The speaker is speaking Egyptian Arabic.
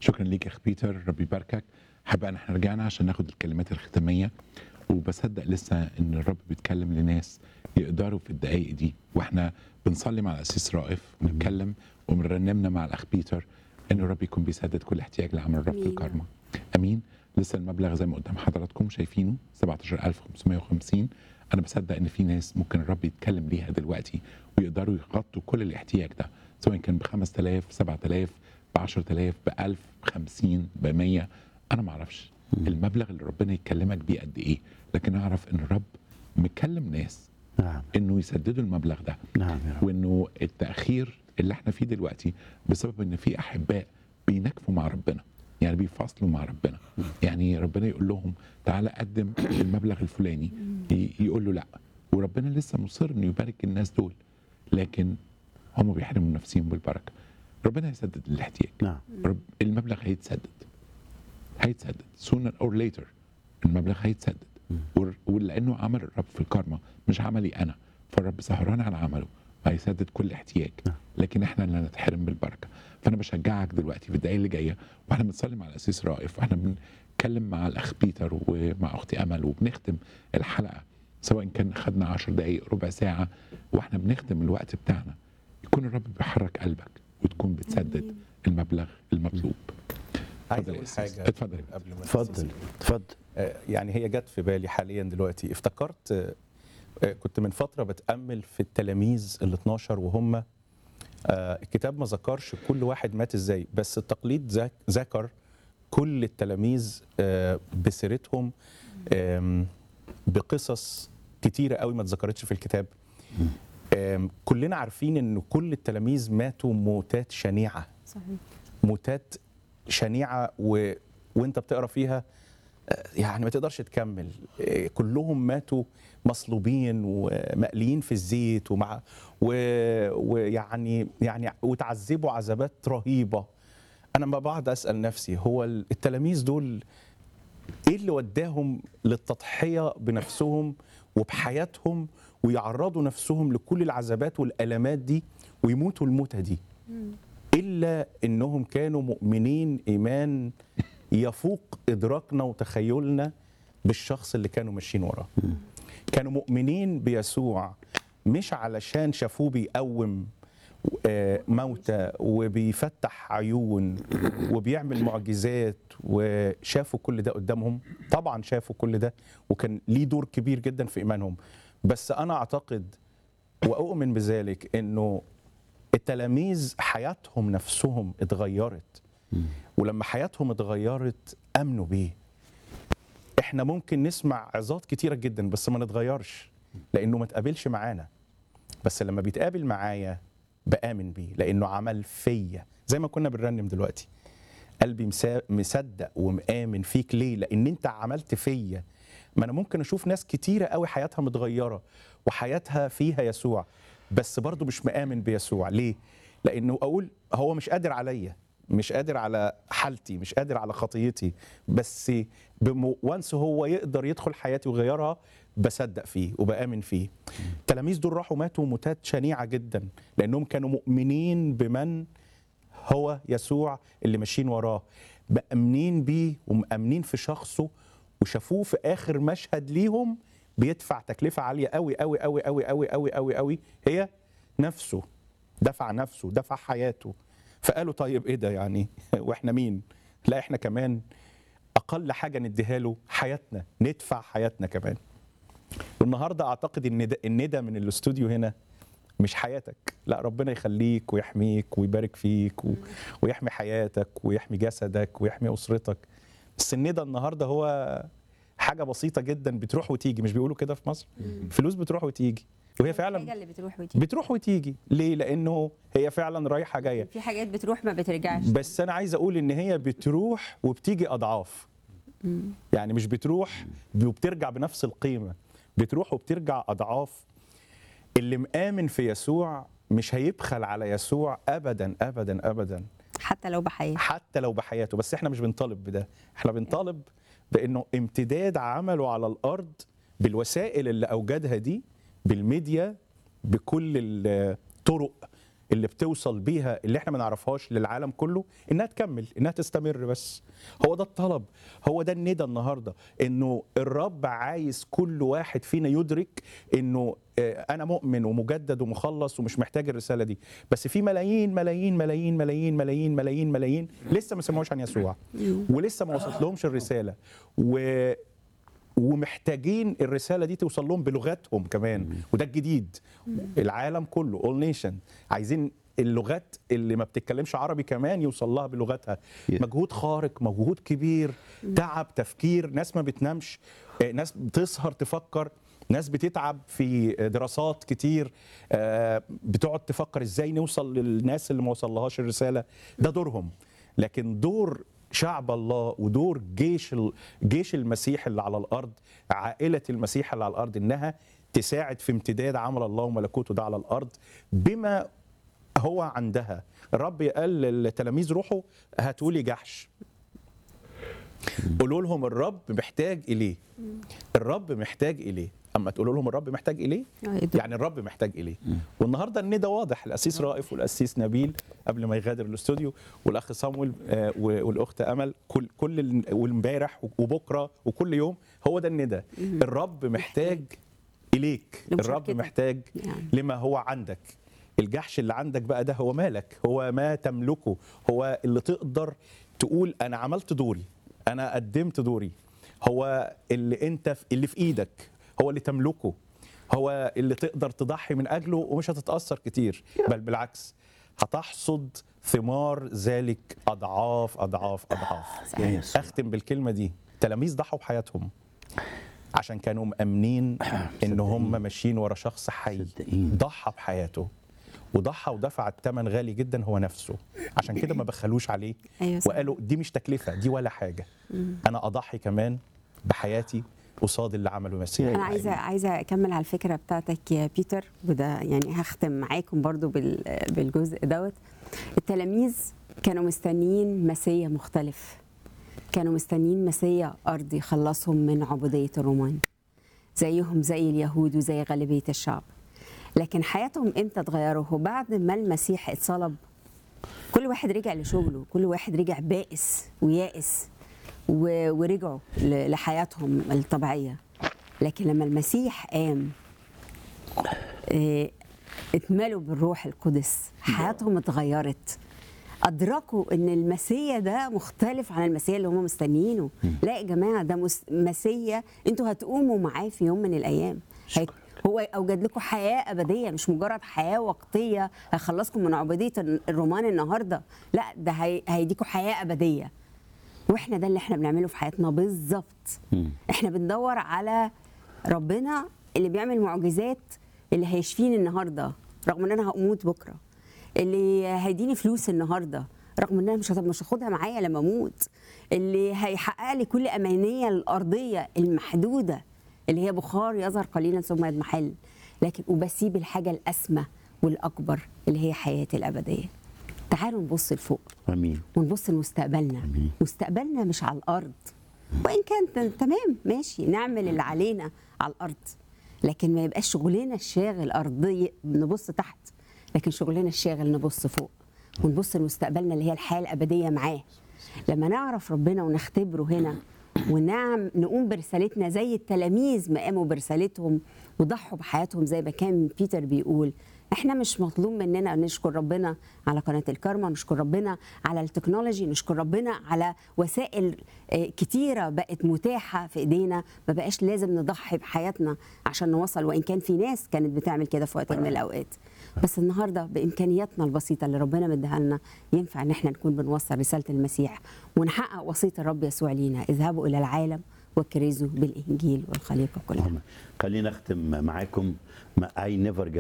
شكرا ليك يا اخ بيتر ربي يباركك حابب ان احنا رجعنا عشان ناخد الكلمات الختاميه وبصدق لسه ان الرب بيتكلم لناس يقدروا في الدقائق دي واحنا بنصلي مع الاسيس رائف ونتكلم ومرنمنا مع الاخ بيتر ان الرب يكون بيسدد كل احتياج لعمل الرب في أمين. الكارما امين لسه المبلغ زي ما قدام حضراتكم شايفينه 17550 انا بصدق ان في ناس ممكن الرب يتكلم ليها دلوقتي ويقدروا يغطوا كل الاحتياج ده سواء كان ب 5000 7000 ب 10000 ب 1000 ب 50 ب 100 انا ما اعرفش المبلغ اللي ربنا يكلمك بيه قد ايه لكن اعرف ان الرب مكلم ناس نعم انه يسددوا المبلغ ده نعم يا رب وانه التاخير اللي احنا فيه دلوقتي بسبب ان في احباء بينكفوا مع ربنا يعني بيفاصلوا مع ربنا يعني ربنا يقول لهم تعالى قدم المبلغ الفلاني ي- يقول له لا وربنا لسه مصر انه يبارك الناس دول لكن هم بيحرموا نفسهم بالبركه ربنا هيسدد الاحتياج نعم رب المبلغ هيتسدد هيتسدد sooner or later المبلغ هيتسدد ور- ولانه عمل الرب في الكارما مش عملي انا فالرب سهران على عمله هيسدد كل احتياج نعم. لكن احنا اللي نتحرم بالبركه فانا بشجعك دلوقتي في الدقايق اللي جايه واحنا بنصلي مع الاسيس رائف واحنا بنتكلم مع الاخ بيتر ومع اختي امل وبنختم الحلقه سواء كان خدنا 10 دقائق ربع ساعه واحنا بنختم الوقت بتاعنا يكون الرب بيحرك قلبك وتكون بتسدد المبلغ المطلوب عايز اتفضل يا اقول أستاذ. حاجه اتفضل. قبل ما اتفضل نستسلم. اتفضل آه، يعني هي جت في بالي حاليا دلوقتي افتكرت آه، آه، كنت من فتره بتامل في التلاميذ ال 12 وهم آه، الكتاب ما ذكرش كل واحد مات ازاي بس التقليد ذك- ذكر كل التلاميذ آه، بسيرتهم آم، بقصص كتيره قوي ما اتذكرتش في الكتاب آم، كلنا عارفين ان كل التلاميذ ماتوا موتات شنيعه صحيح موتات شنيعه و... وانت بتقرا فيها آه، يعني ما تقدرش تكمل آه، كلهم ماتوا مصلوبين ومقليين في الزيت ومع و... ويعني يعني وتعذبوا عذابات رهيبه انا ما بقعد اسال نفسي هو التلاميذ دول ايه اللي وداهم للتضحيه بنفسهم وبحياتهم ويعرضوا نفسهم لكل العذابات والالامات دي ويموتوا الموتة دي الا انهم كانوا مؤمنين ايمان يفوق ادراكنا وتخيلنا بالشخص اللي كانوا ماشيين وراه كانوا مؤمنين بيسوع مش علشان شافوه بيقوم آه، موتى وبيفتح عيون وبيعمل معجزات وشافوا كل ده قدامهم طبعا شافوا كل ده وكان ليه دور كبير جدا في ايمانهم بس انا اعتقد واؤمن بذلك انه التلاميذ حياتهم نفسهم اتغيرت ولما حياتهم اتغيرت امنوا بيه احنا ممكن نسمع عظات كتيره جدا بس ما نتغيرش لانه ما تقابلش معانا بس لما بيتقابل معايا بامن بيه لانه عمل فيا زي ما كنا بنرنم دلوقتي قلبي مسا- مصدق ومآمن فيك ليه لان انت عملت فيا ما انا ممكن اشوف ناس كتيره قوي حياتها متغيره وحياتها فيها يسوع بس برضو مش مآمن بيسوع ليه لانه اقول هو مش قادر عليا مش قادر على حالتي مش قادر على خطيتي بس بم... وانس هو يقدر يدخل حياتي ويغيرها بصدق فيه وبآمن فيه التلاميذ دول راحوا ماتوا موتات شنيعة جدا لأنهم كانوا مؤمنين بمن هو يسوع اللي ماشيين وراه مأمنين بيه ومأمنين في شخصه وشافوه في آخر مشهد ليهم بيدفع تكلفة عالية قوي قوي قوي قوي قوي قوي قوي قوي هي نفسه دفع نفسه دفع حياته فقالوا طيب ايه ده يعني واحنا مين لا احنا كمان اقل حاجه نديها له حياتنا ندفع حياتنا كمان والنهارده اعتقد ان ده الندى من الاستوديو هنا مش حياتك لا ربنا يخليك ويحميك ويبارك فيك و... ويحمي حياتك ويحمي جسدك ويحمي اسرتك بس الندى النهارده هو حاجه بسيطه جدا بتروح وتيجي مش بيقولوا كده في مصر فلوس بتروح وتيجي وهي فعلا الحاجه اللي بتروح وتيجي بتروح وتيجي ليه لانه هي فعلا رايحه جايه في حاجات بتروح ما بترجعش بس انا عايز اقول ان هي بتروح وبتيجي اضعاف يعني مش بتروح وبترجع بنفس القيمه بتروح وبترجع اضعاف اللي مآمن في يسوع مش هيبخل على يسوع ابدا ابدا ابدا حتى لو بحياه حتى لو بحياته بس احنا مش بنطالب بده احنا بنطالب بانه امتداد عمله على الارض بالوسائل اللي اوجدها دي بالميديا بكل الطرق اللي بتوصل بيها اللي احنا ما نعرفهاش للعالم كله انها تكمل انها تستمر بس هو ده الطلب هو ده الندى النهارده انه الرب عايز كل واحد فينا يدرك انه آه، انا مؤمن ومجدد ومخلص ومش محتاج الرساله دي بس في ملايين ملايين ملايين ملايين ملايين ملايين ملايين لسه ما سمعوش عن يسوع ولسه ما وصلت لهمش الرساله و ومحتاجين الرساله دي توصل لهم بلغتهم كمان وده الجديد العالم كله اول نيشن عايزين اللغات اللي ما بتتكلمش عربي كمان يوصل لها بلغتها Yeah. مجهود خارق مجهود كبير تعب تفكير ناس ما بتنامش آه، ناس بتسهر تفكر ناس بتتعب في دراسات كتير آه، بتقعد تفكر ازاي نوصل للناس اللي ما وصلهاش الرساله ده دورهم لكن دور شعب الله ودور جيش ال- جيش المسيح اللي على الارض عائله المسيح اللي على الارض انها تساعد في امتداد عمل الله وملكوته ده على الارض بما هو عندها الرب قال للتلاميذ روحوا هاتوا لي جحش قولوا لهم الرب محتاج اليه الرب محتاج اليه اما تقولوا لهم الرب محتاج اليه آه، إيه ده؟ يعني الرب محتاج اليه والنهارده الندى واضح الاسيس رائف والاسيس نبيل قبل ما يغادر الاستوديو والاخ صامويل آه، و- والاخت امل كل كل ال- والامبارح وبكره وكل يوم هو ده الندى الرب محتاج اليك الرب لمشاركتك. محتاج يعني. لما هو عندك الجحش اللي عندك بقى ده هو مالك هو ما تملكه هو اللي تقدر تقول انا عملت دوري انا قدمت دوري هو اللي انت اللي في ايدك هو اللي تملكه هو اللي تقدر تضحي من اجله ومش هتتاثر كتير بل بالعكس هتحصد ثمار ذلك اضعاف اضعاف اضعاف يا يسوع. اختم بالكلمه دي تلاميذ ضحوا بحياتهم عشان كانوا مأمنين ان هم ماشيين ورا شخص حي صدقيني. ضحى بحياته وضحى ودفع الثمن غالي جدا هو نفسه عشان كده ما بخلوش عليه أيوة صح. وقالوا دي مش تكلفه دي ولا حاجه انا اضحي كمان بحياتي قصاد اللي عمله مسيح انا عايزه عايزه اكمل على الفكره بتاعتك يا بيتر وده يعني هختم معاكم برضو بال- بالجزء دوت التلاميذ كانوا مستنيين مسيا مختلف كانوا مستنيين مسيا ارضي يخلصهم من عبوديه الرومان زيهم زي اليهود وزي غالبيه الشعب لكن حياتهم امتى اتغيروا هو بعد ما المسيح اتصلب كل واحد رجع لشغله كل واحد رجع بائس ويائس و- ورجعوا ل- لحياتهم الطبيعيه لكن لما المسيح قام آه، اتملوا بالروح القدس حياتهم اتغيرت ادركوا ان المسيا ده مختلف عن المسيا اللي هم مستنيينه لا يا جماعه ده مس- مسيا انتوا هتقوموا معاه في يوم من الايام هي- هو اوجد لكم حياه ابديه مش مجرد حياه وقتيه هيخلصكم من عبوديه الرومان النهارده لا ده هي- هيديكم حياه ابديه واحنا ده اللي احنا بنعمله في حياتنا بالظبط احنا بندور على ربنا اللي بيعمل معجزات اللي هيشفيني النهارده رغم ان انا هموت بكره اللي هيديني فلوس النهارده رغم ان انا مش هت- مش هاخدها معايا لما اموت اللي هيحقق لي كل امانيه الارضيه المحدوده اللي هي بخار يظهر قليلا ثم يضمحل لكن وبسيب الحاجه الاسمى والاكبر اللي هي حياتي الابديه تعالوا نبص لفوق امين ونبص لمستقبلنا أمين. مستقبلنا مش على الارض وان كان ت- تمام ماشي نعمل اللي علينا على الارض لكن ما يبقاش شغلنا الشاغل ارضي نبص تحت لكن شغلنا الشاغل نبص فوق ونبص لمستقبلنا اللي هي الحياه الابديه معاه لما نعرف ربنا ونختبره هنا ونعم نقوم برسالتنا زي التلاميذ ما قاموا برسالتهم وضحوا بحياتهم زي ما كان بيتر بيقول احنا مش مطلوب مننا نشكر ربنا على قناه الكارما نشكر ربنا على التكنولوجي نشكر ربنا على وسائل آه، كتيره بقت متاحه في ايدينا ما بقاش لازم نضحي بحياتنا عشان نوصل وان كان في ناس كانت بتعمل كده في وقت من الاوقات بس النهارده بامكانياتنا البسيطه اللي ربنا مديها لنا ينفع ان احنا نكون بنوصل رساله المسيح ونحقق وصيه الرب يسوع لينا اذهبوا الى العالم وكرزوا بالانجيل والخليقه كلها خلينا اختم معاكم ما I never give